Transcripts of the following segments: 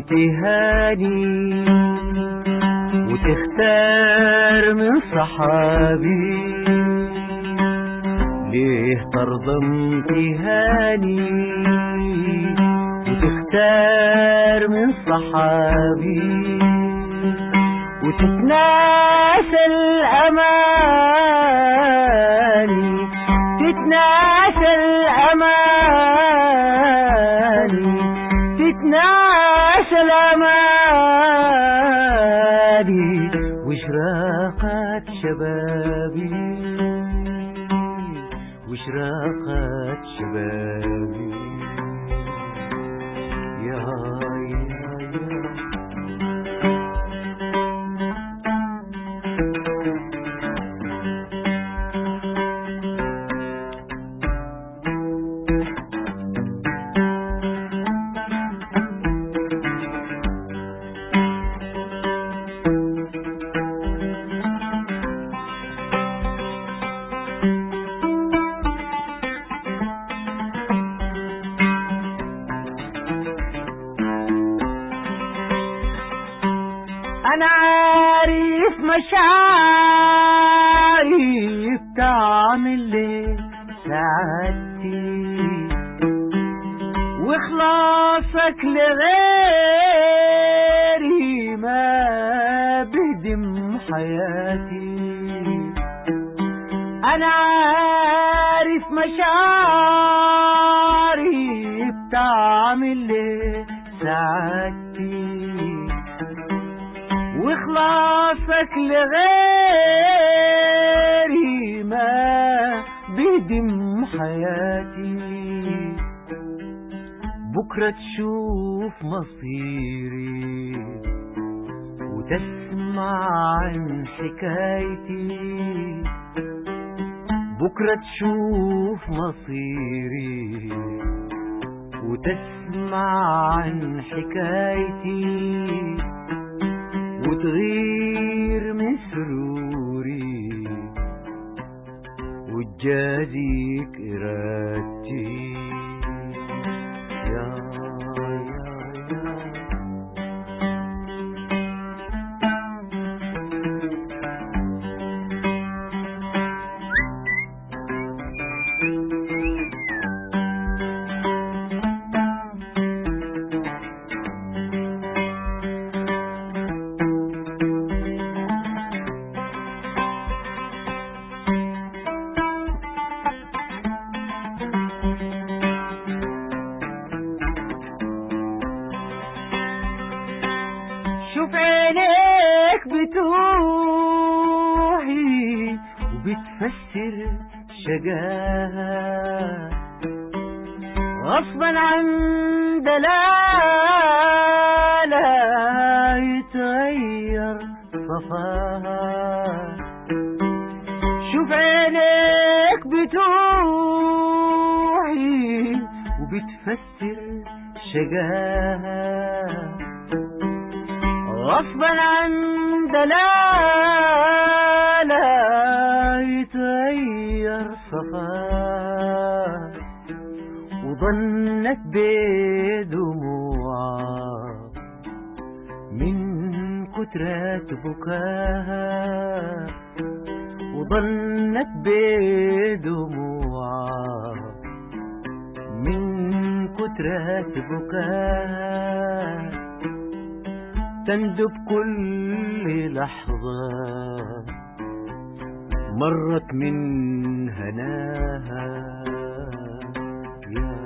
تهاني وتختار من صحابي ليه ترضى امتهاني وتختار من صحابي وتتناسى الأماني تتناسى الأماني تتناسى الأماني وشراقات شبابي وشراقات شبابي يا يا يا انا عارف مشاعري بتعمل ليه سعادتي واخلاصك لغيري ما بهدم حياتي انا عارف مشاعري بتعمل ليه سعادتي واخلاصك لغيري ما بيدم حياتي بكرة تشوف مصيري وتسمع عن حكايتي بكرة تشوف مصيري وتسمع عن حكايتي وتغير من سروري وتجازيك إرادتي يا يا يا شوف عينيك بتوحي وبتفسر شجاها غصبا عن دلالة يتغير صفاها شوف عينيك بتوحي وبتفسر شجاها غصبا عن دلالة يتغير صفاه وظنت بدموعها من كترة بكاها وظنت بدموعها من كترة بكاها تندب كل لحظة مرت من هناها يا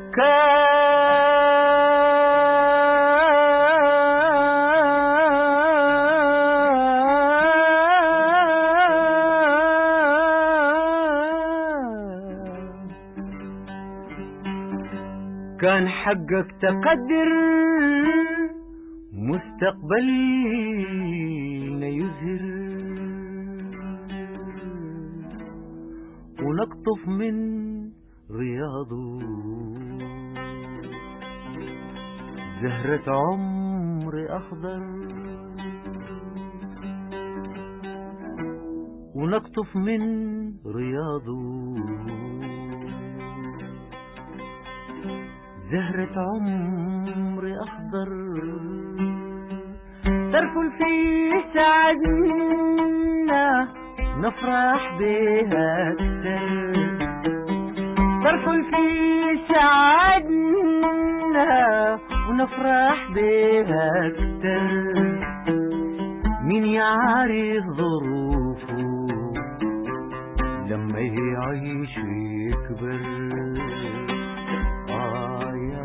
كان حقك تقدر مستقبلنا يزهر ونقطف من رياضه زهرة عمر أخضر ونقطف من رياضه زهرة عمر أخضر ترفل في سعدنا نفرح بها أكثر ترفل في سعدنا ونفرح بها أكثر مين يعرف ظروفه لما يعيش ويكبر آه يا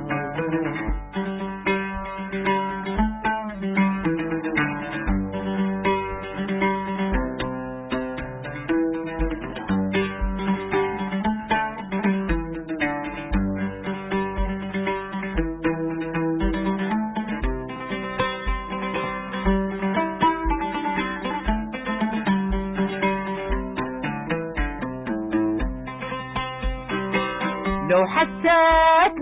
لو حسيت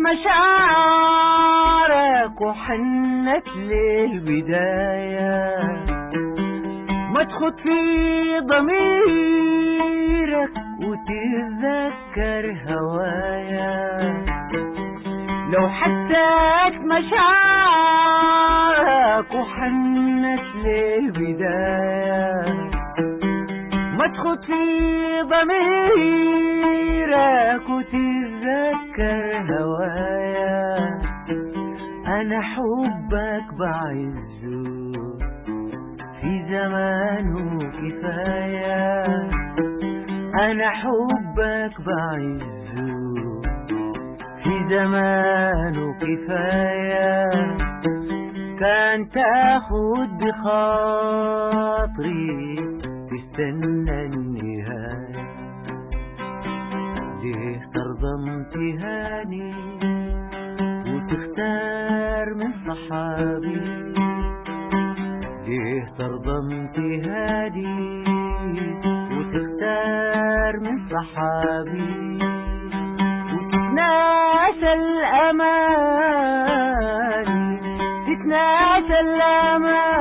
مشاعرك وحنت للبداية ما تخط في ضميرك وتتذكر هوايا لو حسيت مشاعرك وحنت للبداية ما تخط في ضميرك وتتذكر هوايا أنا حبك بعزه في زمانه كفاية أنا حبك بعزه في زمانه كفاية كان تاخد بخاطري تستنى النهاية ليه ترضى امتهاني وتختار من صحابي ليه ترضى امتهاني وتختار من صحابي وتتناسى الأمان تتناسى الأمان